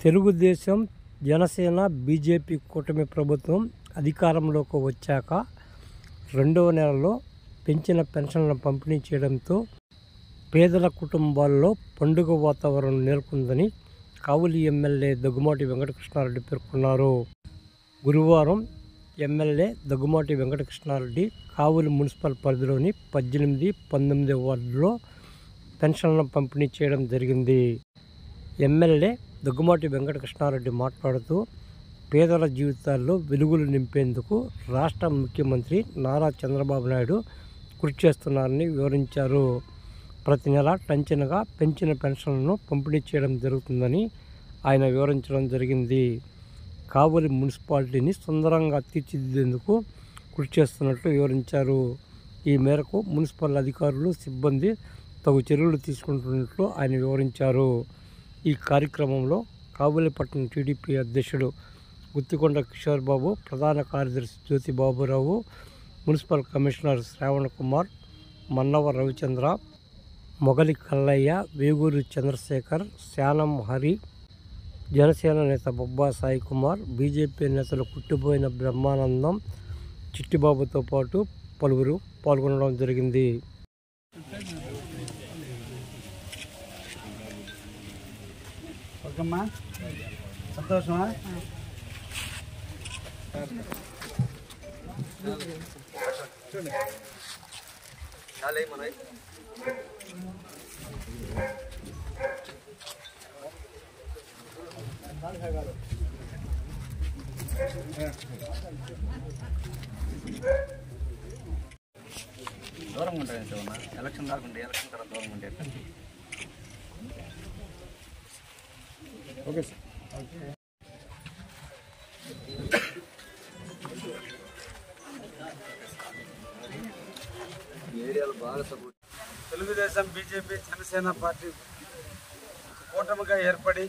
Telugu Desam Janasena BJP కూటమి ప్రభుత్వం అధికారంలోకి వచ్చాక రెండవ నెలలో పెంచిన పెన్షన్లను పంపిణీ చేయడంతో పేదల కుటుంబాల్లో పండుగ వాతావరణం నెలకొందని కావులి ఎమ్మెల్యే దగ్గుమాటి వెంకటకృష్ణారెడ్డి పేర్కొన్నారు గురువారం ఎమ్మెల్యే దగ్గుమాటి వెంకటకృష్ణారెడ్డి కావులి మున్సిపల్ పరిధిలోని పద్దెనిమిది పంతొమ్మిది వార్డులో పెన్షన్లను పంపిణీ చేయడం జరిగింది ఎమ్మెల్యే దగ్గుమాటి వెంకటకృష్ణారెడ్డి మాట్లాడుతూ పేదల జీవితాల్లో వెలుగులు నింపేందుకు రాష్ట్ర ముఖ్యమంత్రి నారా చంద్రబాబు నాయుడు కృషి చేస్తున్నారని వివరించారు ప్రతి నెల టంచనగా పెంచిన పెన్షన్లను పంపిణీ చేయడం జరుగుతుందని ఆయన వివరించడం జరిగింది కావలి మున్సిపాలిటీని సుందరంగా తీర్చిదిద్దేందుకు కృషి చేస్తున్నట్లు వివరించారు ఈ మేరకు మున్సిపల్ అధికారులు సిబ్బంది తగు చర్యలు తీసుకుంటున్నట్లు ఆయన వివరించారు ఈ కార్యక్రమంలో కావలిపట్నం టీడీపీ అధ్యక్షుడు గుత్తికొండ కిషోర్ బాబు ప్రధాన కార్యదర్శి జ్యోతి బాబురావు మున్సిపల్ కమిషనర్ శ్రావణ్ కుమార్ మన్నవ రవిచంద్ర మొగలి కల్లయ్య వేగూరు చంద్రశేఖర్ శానం హరి జనసేన నేత బొబ్బా సాయి కుమార్ బీజేపీ నేతలు కుట్టిపోయిన బ్రహ్మానందం చిట్టిబాబుతో పాటు పలువురు పాల్గొనడం జరిగింది ఓకేమ్మా సంతోషమా దూరంగా ఉంటాయి శివన్న ఎలక్షన్ దాకుంటే ఎలక్షన్ తర్వాత దూరంగా ఉంటాయి ఎట్లా? Okay sir Telugu Desam BJP Janasena party కూటమిగా ఏర్పడి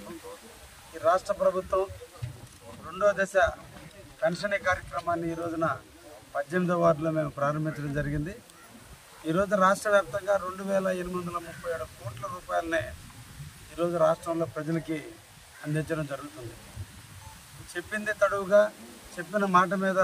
ఈ రాష్ట్ర ప్రభుత్వం రెండో దశ పెన్షన్ కార్యక్రమాన్ని ఈ రోజున పద్దెనిమిదో వార్డులో మేము ప్రారంభించడం జరిగింది ఈరోజు రాష్ట్ర వ్యాప్తంగా రెండు వేల ఎనిమిది వందల ముప్పై ఏడు కోట్ల రూపాయలనే ఈరోజు రాష్ట్రంలో ప్రజలకి అందించడం జరుగుతుంది చెప్పింది తడువుగా చెప్పిన మాట మీద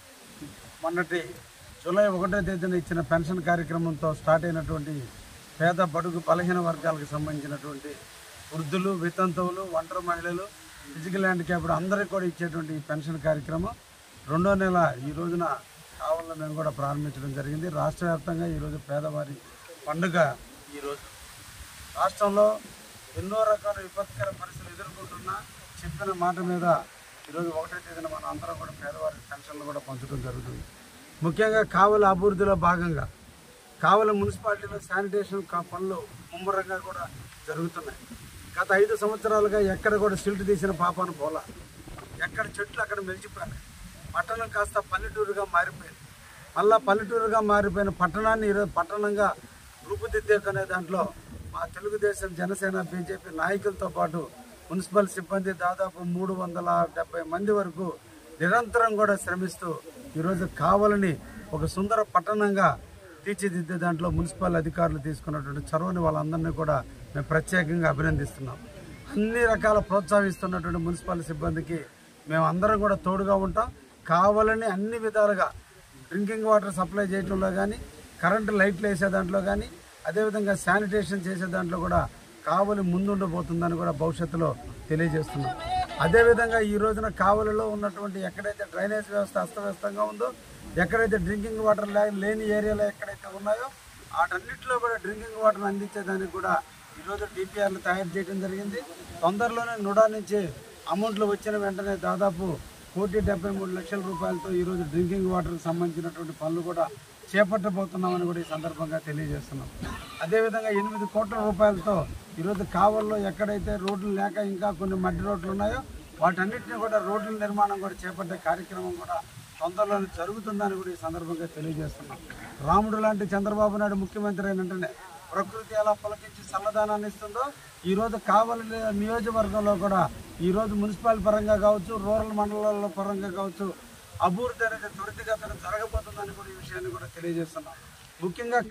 మొన్నటి జూలై ఒకటో తేదీన ఇచ్చిన పెన్షన్ కార్యక్రమంతో స్టార్ట్ అయినటువంటి పేద బడుగు బలహీన వర్గాలకు సంబంధించినటువంటి వృద్ధులు వితంతువులు ఒంటరి మహిళలు ఫిజికల్ హ్యాండిక్యాప్డ్ అందరికీ కూడా ఇచ్చేటువంటి ఈ పెన్షన్ కార్యక్రమం రెండో నెల ఈ రోజున కావాలని మేము కూడా ప్రారంభించడం జరిగింది రాష్ట్ర వ్యాప్తంగా ఈరోజు పేదవారి పండుగ ఈరోజు రాష్ట్రంలో ఎన్నో రకాల విపత్కర పరిస్థితులు ఎదుర్కొంటున్నా చెప్పిన మాట మీద ఈరోజు ఒకటో తేదీన మనం అందరం కూడా పేదవారి పెన్షన్లు కూడా పంచడం జరుగుతుంది ముఖ్యంగా కావలి అభివృద్ధిలో భాగంగా కావలి మున్సిపాలిటీలో శానిటేషన్ కా- పనులు ముమ్మరంగా కూడా జరుగుతున్నాయి గత ఐదు సంవత్సరాలుగా ఎక్కడ కూడా సిల్ట్ తీసిన పాపాను పోలా ఎక్కడ చెట్లు అక్కడ మెలిచిపోయినాయి పట్టణం కాస్త పల్లెటూరుగా మారిపోయింది మళ్ళా పల్లెటూరుగా మారిపోయిన పట్టణాన్ని ఈరోజు పట్టణంగా రూపుదిద్దేకనే దాంట్లో మా తెలుగుదేశం జనసేన బీజేపీ నాయకులతో పాటు మున్సిపల్ సిబ్బంది దాదాపు మూడు వందల డెబ్బై మంది వరకు నిరంతరం కూడా శ్రమిస్తూ ఈరోజు కావాలని ఒక సుందర పట్టణంగా తీర్చిదిద్దే దాంట్లో మున్సిపల్ అధికారులు తీసుకున్నటువంటి చొరవని వాళ్ళందరినీ కూడా మేము ప్రత్యేకంగా అభినందిస్తున్నాం అన్ని రకాల ప్రోత్సహిస్తున్నటువంటి మున్సిపల్ సిబ్బందికి మేము అందరం కూడా తోడుగా ఉంటాం కావాలని అన్ని విధాలుగా డ్రింకింగ్ వాటర్ సప్లై చేయడంలో కానీ కరెంటు లైట్లు వేసే దాంట్లో కానీ అదేవిధంగా శానిటేషన్ చేసే దాంట్లో కూడా కావలి ముందుండబోతుందని కూడా భవిష్యత్తులో తెలియజేస్తున్నాం అదేవిధంగా ఈ రోజున కావలిలో ఉన్నటువంటి ఎక్కడైతే డ్రైనేజ్ వ్యవస్థ అస్తవ్యస్తంగా ఉందో ఎక్కడైతే డ్రింకింగ్ వాటర్ లే- లేని ఏరియాలో ఎక్కడైతే ఉన్నాయో వాటన్నిటిలో కూడా డ్రింకింగ్ వాటర్ అందించేదానికి కూడా ఈరోజు డిపిఆర్లు తయారు చేయడం జరిగింది తొందరలోనే నుడా నుంచి అమౌంట్లు వచ్చిన వెంటనే దాదాపు కోటి డెబ్బై మూడు లక్షల రూపాయలతో ఈరోజు డ్రింకింగ్ వాటర్కి సంబంధించినటువంటి పనులు కూడా చేపట్టబోతున్నామని కూడా ఈ సందర్భంగా తెలియజేస్తున్నాం అదేవిధంగా ఎనిమిది కోట్ల రూపాయలతో ఈరోజు కావల్లో ఎక్కడైతే రోడ్లు లేక ఇంకా కొన్ని మట్టి రోడ్లు ఉన్నాయో వాటన్నిటిని కూడా రోడ్ల నిర్మాణం కూడా చేపట్టే కార్యక్రమం కూడా తొందరలోనే జరుగుతుందని కూడా ఈ సందర్భంగా తెలియజేస్తున్నాం రాముడు లాంటి చంద్రబాబు నాయుడు ముఖ్యమంత్రి అయిన వెంటనే ప్రకృతి ఎలా పులకించి చల్లదానాన్ని ఇస్తుందో ఈ రోజు కావలి నియోజకవర్గంలో కూడా ఈ రోజు మున్సిపల్ పరంగా కావచ్చు రూరల్ మండలాల పరంగా కావచ్చు అభివృద్ధి అనేది త్వరితగతిన జరగబోతుందని కూడా ఈ విషయాన్ని కూడా తెలియజేస్తున్నాం ముఖ్యంగా